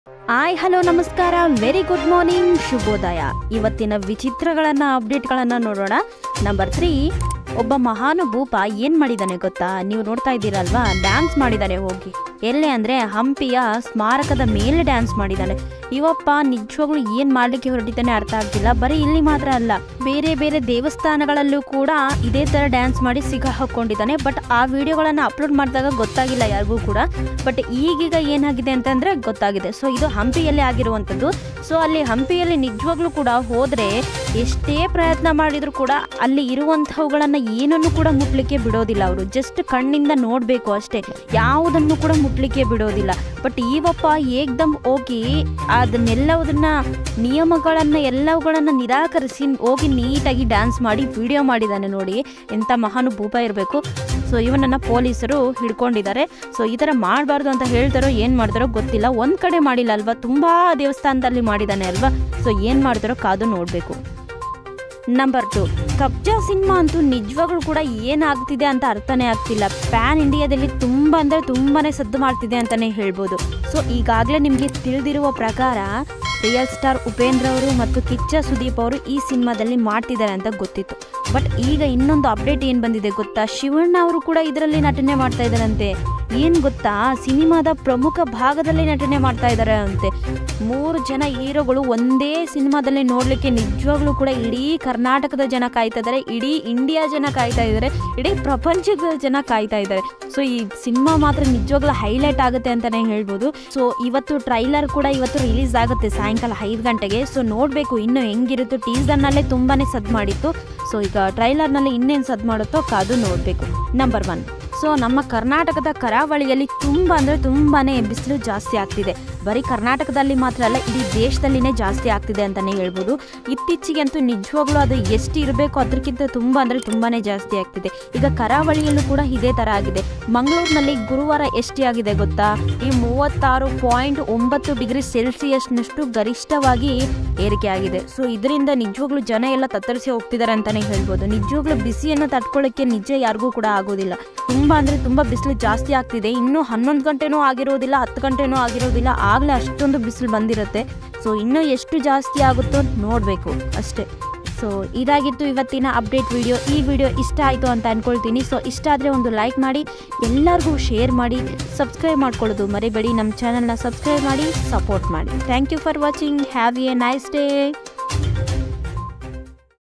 hi hello ನಮಸ್ಕಾರ very good morning ಶುಭೋದಯ ಇವತ್ತಿನ ವಿಚಿತ್ರಗಳನ್ನ ಅಪ್ಡೇಟ್ಗಳನ್ನ ನೋಡೋಣ ನಂಬರ್ ತ್ರೀ ಒಬ್ಬ ಮಹಾನುಭೂಪ ಏನ್ ಮಾಡಿದಾನೆ ಗೊತ್ತಾ ನೀವು ನೋಡ್ತಾ ಇದ್ದೀರಲ್ವಾ ಡ್ಯಾನ್ಸ್ ಮಾಡಿದಾನೆ ಹೋಗಿ ಎಲ್ಲೇ ಅಂದ್ರೆ ಹಂಪಿಯ ಸ್ಮಾರಕದ ಮೇಲೆ ಡ್ಯಾನ್ಸ್ ಮಾಡಿದಾನೆ ಇವಪ್ಪ ನಿಜವಾಗ್ಲೂ ಏನ್ ಮಾಡ್ಲಿಕ್ಕೆ ಹೊರಟಿದ್ದಾನೆ ಅರ್ಥ ಆಗ್ತಿಲ್ಲ ಬರೀ ಇಲ್ಲಿ ಮಾತ್ರ ಅಲ್ಲ ಬೇರೆ ಬೇರೆ ದೇವಸ್ಥಾನಗಳಲ್ಲೂ ಕೂಡ ಇದೇ ತರ ಡ್ಯಾನ್ಸ್ ಮಾಡಿ ಸಿಗ ಹಾಕೊಂಡಿದ್ದಾನೆ ಬಟ್ ಆ ವಿಡಿಯೋಗಳನ್ನ ಅಪ್ಲೋಡ್ ಮಾಡಿದಾಗ ಗೊತ್ತಾಗಿಲ್ಲ ಯಾರಿಗೂ ಕೂಡ ಬಟ್ ಈಗೀಗ ಏನಾಗಿದೆ ಅಂತಂದ್ರೆ ಗೊತ್ತಾಗಿದೆ ಸೊ ಇದು ಹಂಪಿಯಲ್ಲಿ ಆಗಿರುವಂಥದ್ದು ಸೊ ಅಲ್ಲಿ ಹಂಪಿಯಲ್ಲಿ ನಿಜವಾಗ್ಲೂ ಕೂಡ ಹೋದ್ರೆ ಎಷ್ಟೇ ಪ್ರಯತ್ನ ಮಾಡಿದ್ರು ಕೂಡ ಅಲ್ಲಿ ಇರುವಂತಹವುಗಳನ್ನ ಏನನ್ನು ಕೂಡ ಮುಟ್ಲಿಕ್ಕೆ ಬಿಡೋದಿಲ್ಲ ಅವರು ಜಸ್ಟ್ ಕಣ್ಣಿಂದ ನೋಡ್ಬೇಕು ಅಷ್ಟೇ ಯಾವುದನ್ನು ಕೂಡ ಮುಟ್ಲಿಕ್ಕೆ ಬಿಡೋದಿಲ್ಲ ಬಟ್ ಈವಪ್ಪ ಏಕ್ದಮ್ ಹೋಗಿ ಅದನ್ನೆಲ್ಲವುದನ್ನ ನಿಯಮಗಳನ್ನ ಎಲ್ಲವುಗಳನ್ನ ನಿರಾಕರಿಸಿ ಹೋಗಿ ನೀಟಾಗಿ ಡ್ಯಾನ್ಸ್ ಮಾಡಿ ವಿಡಿಯೋ ಮಾಡಿದ್ದಾನೆ ನೋಡಿ ಎಂಥ ಮಹಾನುಭೂಪ ಇರಬೇಕು ಸೊ ಇವನನ್ನ ಪೊಲೀಸರು ಹಿಡ್ಕೊಂಡಿದ್ದಾರೆ ಸೊ ಈ ಥರ ಮಾಡಬಾರ್ದು ಅಂತ ಹೇಳ್ತಾರೋ ಏನು ಮಾಡ್ತಾರೋ ಗೊತ್ತಿಲ್ಲ ಒಂದು ಕಡೆ ಮಾಡಿಲ್ಲ ಅಲ್ವಾ ತುಂಬ ದೇವಸ್ಥಾನದಲ್ಲಿ ಮಾಡಿದ್ದಾನೆ ಅಲ್ವಾ ಸೊ ಏನು ಮಾಡ್ತಾರೋ ಕಾದು ನೋಡಬೇಕು ನಂಬರ್ ಟು ಕಬ್ಜಾ ಸಿನಿಮಾ ಅಂತೂ ನಿಜವಾಗ್ಲೂ ಕೂಡ ಏನಾಗ್ತಿದೆ ಅಂತ ಅರ್ಥನೇ ಆಗ್ತಿಲ್ಲ ಪ್ಯಾನ್ ಇಂಡಿಯಾದಲ್ಲಿ ತುಂಬ ಅಂದರೆ ತುಂಬಾನೇ ಸದ್ದು ಮಾಡ್ತಿದೆ ಅಂತಲೇ ಹೇಳ್ಬೋದು ಸೊ ಈಗಾಗಲೇ ನಿಮಗೆ ತಿಳಿದಿರುವ ಪ್ರಕಾರ ರಿಯಲ್ ಸ್ಟಾರ್ ಉಪೇಂದ್ರ ಅವರು ಮತ್ತು ಕಿಚ್ಚ ಸುದೀಪ್ ಅವರು ಈ ಸಿನಿಮಾದಲ್ಲಿ ಮಾಡ್ತಿದ್ದಾರೆ ಅಂತ ಗೊತ್ತಿತ್ತು ಬಟ್ ಈಗ ಇನ್ನೊಂದು ಅಪ್ಡೇಟ್ ಏನು ಬಂದಿದೆ ಗೊತ್ತಾ ಶಿವಣ್ಣ ಅವರು ಕೂಡ ಇದರಲ್ಲಿ ನಟನೆ ಮಾಡ್ತಾ ಇದ್ದಾರಂತೆ ಏನು ಗೊತ್ತಾ ಸಿನಿಮಾದ ಪ್ರಮುಖ ಭಾಗದಲ್ಲಿ ನಟನೆ ಮಾಡ್ತಾ ಇದ್ದಾರೆ ಅಂತೆ ಮೂರು ಜನ ಹೀರೋಗಳು ಒಂದೇ ಸಿನಿಮಾದಲ್ಲಿ ನೋಡಲಿಕ್ಕೆ ನಿಜವಾಗ್ಲೂ ಕೂಡ ಇಡೀ ಕರ್ನಾಟಕದ ಜನ ಕಾಯ್ತಾ ಇದ್ದಾರೆ ಇಡೀ ಇಂಡಿಯಾ ಜನ ಕಾಯ್ತಾ ಇದ್ದಾರೆ ಇಡೀ ಪ್ರಪಂಚದ ಜನ ಕಾಯ್ತಾ ಇದ್ದಾರೆ ಸೊ ಈ ಸಿನಿಮಾ ಮಾತ್ರ ನಿಜವಾಗ್ಲೂ ಹೈಲೈಟ್ ಆಗುತ್ತೆ ಅಂತಲೇ ಹೇಳ್ಬೋದು ಸೊ ಇವತ್ತು ಟ್ರೈಲರ್ ಕೂಡ ಇವತ್ತು ರಿಲೀಸ್ ಆಗುತ್ತೆ ಸಾಯಂಕಾಲ ಐದು ಗಂಟೆಗೆ ಸೊ ನೋಡಬೇಕು ಇನ್ನು ಹೆಂಗಿರುತ್ತೋ ಟೀಸರ್ನಲ್ಲೇ ತುಂಬಾನೇ ಸದ್ ಮಾಡಿತ್ತು ಸೊ ಈಗ ಟ್ರೈಲರ್ನಲ್ಲಿ ಇನ್ನೇನು ಸದ್ ಮಾಡುತ್ತೋ ಕಾದು ನೋಡಬೇಕು ನಂಬರ್ ಒನ್ ಸೊ ನಮ್ಮ ಕರ್ನಾಟಕದ ಕರಾವಳಿಯಲ್ಲಿ ತುಂಬ ಅಂದರೆ ತುಂಬಾ ಬಿಸಿಲು ಜಾಸ್ತಿ ಆಗ್ತಿದೆ ಬರೀ ಕರ್ನಾಟಕದಲ್ಲಿ ಮಾತ್ರ ಅಲ್ಲ ಇಡೀ ದೇಶದಲ್ಲಿನೇ ಜಾಸ್ತಿ ಆಗ್ತಿದೆ ಅಂತಲೇ ಹೇಳ್ಬೋದು ಇತ್ತೀಚೆಗೆ ಅಂತೂ ನಿಜವಾಗ್ಲೂ ಅದು ಎಷ್ಟು ಇರಬೇಕು ಅದಕ್ಕಿಂತ ತುಂಬ ಅಂದರೆ ತುಂಬಾ ಜಾಸ್ತಿ ಆಗ್ತಿದೆ ಈಗ ಕರಾವಳಿಯಲ್ಲೂ ಕೂಡ ಇದೇ ಥರ ಆಗಿದೆ ಮಂಗಳೂರಿನಲ್ಲಿ ಗುರುವಾರ ಎಷ್ಟು ಆಗಿದೆ ಗೊತ್ತಾ ಈ ಮೂವತ್ತಾರು ಪಾಯಿಂಟ್ ಒಂಬತ್ತು ಡಿಗ್ರಿ ಸೆಲ್ಸಿಯಸ್ನಷ್ಟು ಗರಿಷ್ಠವಾಗಿ ಏರಿಕೆ ಆಗಿದೆ ಸೊ ಇದರಿಂದ ನಿಜವಾಗ್ಲೂ ಜನ ಎಲ್ಲ ತತ್ತರಿಸಿ ಹೋಗ್ತಿದ್ದಾರೆ ಅಂತಲೇ ಹೇಳ್ಬೋದು ನಿಜವಾಗ್ಲೂ ಬಿಸಿಯನ್ನು ತಡ್ಕೊಳ್ಳೋಕ್ಕೆ ನಿಜ ಯಾರಿಗೂ ಕೂಡ ಆಗೋದಿಲ್ಲ ತುಂಬ ಅಂದರೆ ತುಂಬ ಬಿಸಿಲು ಜಾಸ್ತಿ ಆಗ್ತಿದೆ ಇನ್ನೂ ಹನ್ನೊಂದು ಗಂಟೆನೂ ಆಗಿರೋದಿಲ್ಲ ಹತ್ತು ಗಂಟೆನೂ ಆಗಿರೋದಿಲ್ಲ ಆಗಲೇ ಅಷ್ಟೊಂದು ಬಿಸಿಲು ಬಂದಿರುತ್ತೆ ಸೊ ಇನ್ನೂ ಎಷ್ಟು ಜಾಸ್ತಿ ಆಗುತ್ತೋ ನೋಡಬೇಕು ಅಷ್ಟೇ ಸೊ ಇದಾಗಿತ್ತು ಇವತ್ತಿನ ಅಪ್ಡೇಟ್ ವಿಡಿಯೋ ಈ ವಿಡಿಯೋ ಇಷ್ಟ ಆಯಿತು ಅಂತ ಅಂದ್ಕೊಳ್ತೀನಿ ಸೊ ಇಷ್ಟ ಆದರೆ ಒಂದು ಲೈಕ್ ಮಾಡಿ ಎಲ್ಲರಿಗೂ ಶೇರ್ ಮಾಡಿ ಸಬ್ಸ್ಕ್ರೈಬ್ ಮಾಡ್ಕೊಳ್ಳೋದು ಮರಿಬೇಡಿ ನಮ್ಮ ಚಾನಲ್ನ ಸಬ್ಸ್ಕ್ರೈಬ್ ಮಾಡಿ ಸಪೋರ್ಟ್ ಮಾಡಿ thank you for watching have a nice day